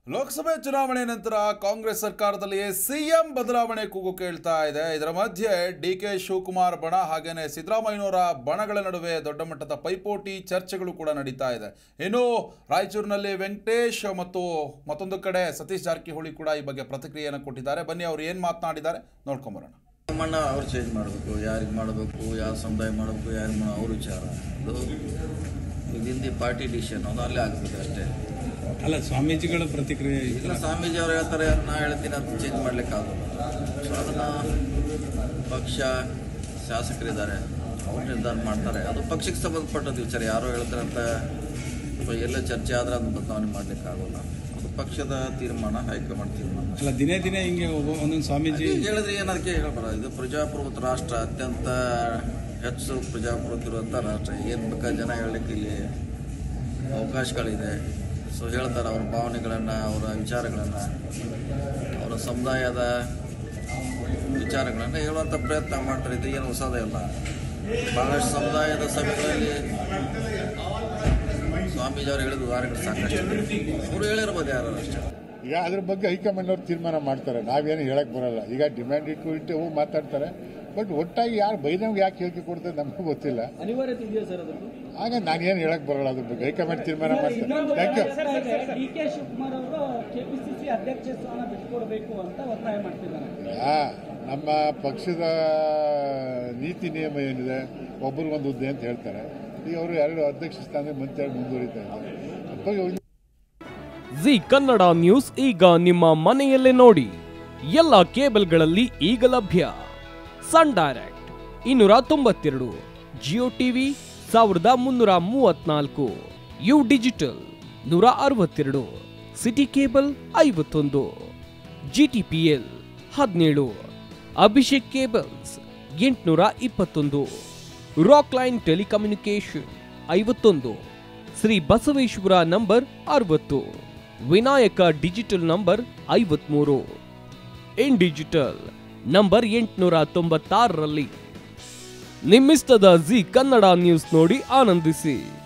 ಲೋಕಸಭೆ ಚುನಾವಣೆ ನಂತರ ಕಾಂಗ್ರೆಸ್ ಸರ್ಕಾರದಲ್ಲಿ ಸಿಎಂ ಬದಲಾವಣೆ ಕೂಗು ಕೇಳ್ತಾ ಇದೆ ಇದರ ಮಧ್ಯೆ ಡಿ ಕೆ ಶಿವಕುಮಾರ್ ಬಣ ಹಾಗೇನೆ ಸಿದ್ದರಾಮಯ್ಯನವರ ಬಣಗಳ ನಡುವೆ ದೊಡ್ಡ ಮಟ್ಟದ ಪೈಪೋಟಿ ಚರ್ಚೆಗಳು ಕೂಡ ನಡೀತಾ ಇದೆ ಇನ್ನು ರಾಯಚೂರಿನಲ್ಲಿ ವೆಂಕಟೇಶ್ ಮತ್ತು ಮತ್ತೊಂದು ಕಡೆ ಸತೀಶ್ ಜಾರಕಿಹೊಳಿ ಕೂಡ ಈ ಬಗ್ಗೆ ಪ್ರತಿಕ್ರಿಯೆಯನ್ನು ಕೊಟ್ಟಿದ್ದಾರೆ ಬನ್ನಿ ಅವರು ಏನು ಮಾತನಾಡಿದ್ದಾರೆ ನೋಡ್ಕೊಂಬರೋಣ ಮಣ್ಣ ಅವ್ರು ಚೇಂಜ್ ಮಾಡಬೇಕು ಯಾರಿಗೆ ಮಾಡಬೇಕು ಯಾವ ಸಮುದಾಯ ಮಾಡಬೇಕು ಯಾರಿಗೆ ಮಾಡೋ ಅವ್ರ ವಿಚಾರ ಅದು ಇದಿಂದಿ ಪಾರ್ಟಿ ಡಿಸಿಷನ್ ಅದು ಅಲ್ಲೇ ಆಗಬೇಕು ಅಷ್ಟೇ ಅಲ್ಲ ಸ್ವಾಮೀಜಿಗಳ ಪ್ರತಿಕ್ರಿಯೆ ಇಲ್ಲ ಸ್ವಾಮೀಜಿ ಅವ್ರು ಹೇಳ್ತಾರೆ ನಾ ಹೇಳ್ತೀನಿ ಅದು ಚೇಂಜ್ ಮಾಡ್ಲಿಕ್ಕೆ ಆಗೋಲ್ಲ ಸೊ ಅದನ್ನು ಪಕ್ಷ ಶಾಸಕರಿದ್ದಾರೆ ಅವ್ರು ನಿರ್ಧಾರ ಮಾಡ್ತಾರೆ ಅದು ಪಕ್ಷಕ್ಕೆ ಸಂಬಂಧಪಟ್ಟದ್ದು ವಿಚಾರ ಯಾರೋ ಹೇಳ್ತಾರೆ ಅಂತ ಅಥವಾ ಎಲ್ಲ ಚರ್ಚೆ ಆದರೆ ಅದನ್ನು ಬದಲಾವಣೆ ಮಾಡ್ಲಿಕ್ಕೆ ಆಗೋಲ್ಲ ಅದು ಪಕ್ಷದ ತೀರ್ಮಾನ ಹೈಕಮಾಂಡ್ ತೀರ್ಮಾನ ಅಲ್ಲ ದಿನೇ ದಿನೇ ಹಿಂಗೆ ಒಬ್ಬ ಒಂದೊಂದು ಸ್ವಾಮೀಜಿ ಈಗ ಹೇಳಿದ್ರೆ ಏನದಕ್ಕೆ ಹೇಳ್ಬಾರ ಇದು ಪ್ರಜಾಪ್ರಭುತ್ವ ರಾಷ್ಟ್ರ ಅತ್ಯಂತ ಹೆಚ್ಚು ಪ್ರಜಾಪ್ರಭುತ್ವ ಇರುವಂಥ ರಾಷ್ಟ್ರ ಏನು ಬೇಕಾದ ಜನ ಹೇಳಲಿಕ್ಕೆ ಇಲ್ಲಿ ಅವಕಾಶಗಳಿದೆ ಸೊ ಹೇಳ್ತಾರೆ ಅವ್ರ ಭಾವನೆಗಳನ್ನು ಅವರ ವಿಚಾರಗಳನ್ನು ಅವರ ಸಮುದಾಯದ ವಿಚಾರಗಳನ್ನು ಹೇಳುವಂಥ ಪ್ರಯತ್ನ ಮಾಡ್ತಾರೆ ಇದು ಏನು ಹೊಸದೇ ಅಲ್ಲ ಭಾಳಷ್ಟು ಸಮುದಾಯದ ಸಭೆಗಳಲ್ಲಿ ಸ್ವಾಮೀಜಿ ಅವರು ಹೇಳಿದ ಉದಾಹರಣೆಗಳು ಸಾಕಷ್ಟು ಇದೆ. ಅವರು ಹೇಳಿರ್ಬೋದು ಯಾರು ಅಷ್ಟೇ ಈಗ ಅದ್ರ ಬಗ್ಗೆ ಹೈಕಮಾಂಡ್ ಅವ್ರು ತೀರ್ಮಾನ ಮಾಡ್ತಾರೆ ನಾವೇನು ಹೇಳಕ್ ಬರಲ್ಲ ಈಗ ಡಿಮ್ಯಾಂಡ್ ಇಟ್ಟು ಇಟ್ಟು ಹೋಗಿ ಮಾತಾಡ್ತಾರೆ ಬಟ್ ಒಟ್ಟಾಗಿ ಯಾರು ಬೈದವ್ಗೆ ಯಾಕೆ ಹೇಳಿಕೆ ಕೊಡ್ತಾರೆ ನಮಗೂ ಗೊತ್ತಿಲ್ಲ ಅನಿವಾರ್ಯತೆ ಇದೆಯಾ ಸರ್ ಅದಕ್ಕೆ ಆಗ ನಾನೇನು ಹೇಳಕ್ ಬರಲ್ಲ ಅದ್ರ ಬಗ್ಗೆ ಹೈಕಮಾಂಡ್ ತೀರ್ಮಾನ ಮಾಡ್ತಾರೆ thank you D K Shivakumar ಅವರು ಕೆಪಿಸಿಸಿ ಅಧ್ಯಕ್ಷ ಸ್ಥಾನ ಬಿಟ್ಕೊಡ್ಬೇಕು ಅಂತ ಒತ್ತಾಯ ಮಾಡ್ತಿದ್ದಾರೆ ಆ, ನಮ್ಮ ಪಕ್ಷದ ನೀತಿ ನಿಯಮ ಏನಿದೆ ಒಬ್ರಿಗೊಂದು ಹುದ್ದೆ ಅಂತ ಹೇಳ್ತಾರೆ ಈಗ ಅವರು ಎರಡು ಅಧ್ಯಕ್ಷ ಸ್ಥಾನ ಮಂತ್ರಿ ಮುಂದುವರಿತಾ ಇದ್ದಾರೆ ಅಪ್ಪ ಜಿ ಕನ್ನಡ ನ್ಯೂಸ್ ಈಗ ನಿಮ್ಮ ಮನೆಯಲ್ಲೇ ನೋಡಿ ಎಲ್ಲ ಕೇಬಲ್ಗಳಲ್ಲಿ ಈಗ ಲಭ್ಯ ಸನ್ ಡೈರೆಕ್ಟ್ ಇನ್ನೂರ ತೊಂಬತ್ತೆರಡು ಜಿಯೋ ಟಿವಿ ಸಾವಿರದ ಮುನ್ನೂರ ಮೂವತ್ನಾಲ್ಕು ಯು ಡಿಜಿಟಲ್ ನೂರ ಅರವತ್ತೆರಡು ಸಿಟಿ ಕೇಬಲ್ ಐವತ್ತೊಂದು ಜಿಟಿಪಿಎಲ್ ಹದಿನೇಳು ಅಭಿಷೇಕ್ ಕೇಬಲ್ಸ್ ಎಂಟುನೂರ ಇಪ್ಪತ್ತೊಂದು ರಾಕ್ ಲೈನ್ ಟೆಲಿಕಮ್ಯುನಿಕೇಶನ್ ಐವತ್ತೊಂದು ಶ್ರೀ ಬಸವೇಶ್ವರ ನಂಬರ್ ಅರವತ್ತು ವಿನಾಯಕ ಡಿಜಿಟಲ್ ನಂಬರ್ ಐವತ್ಮೂರು ಇನ್ ಡಿಜಿಟಲ್ ನಂಬರ್ ಎಂಟುನೂರ ತೊಂಬತ್ತಾರರಲ್ಲಿ ನಿಮ್ಮಿಸ್ತದ ಜಿ ಕನ್ನಡ ನ್ಯೂಸ್ ನೋಡಿ ಆನಂದಿಸಿ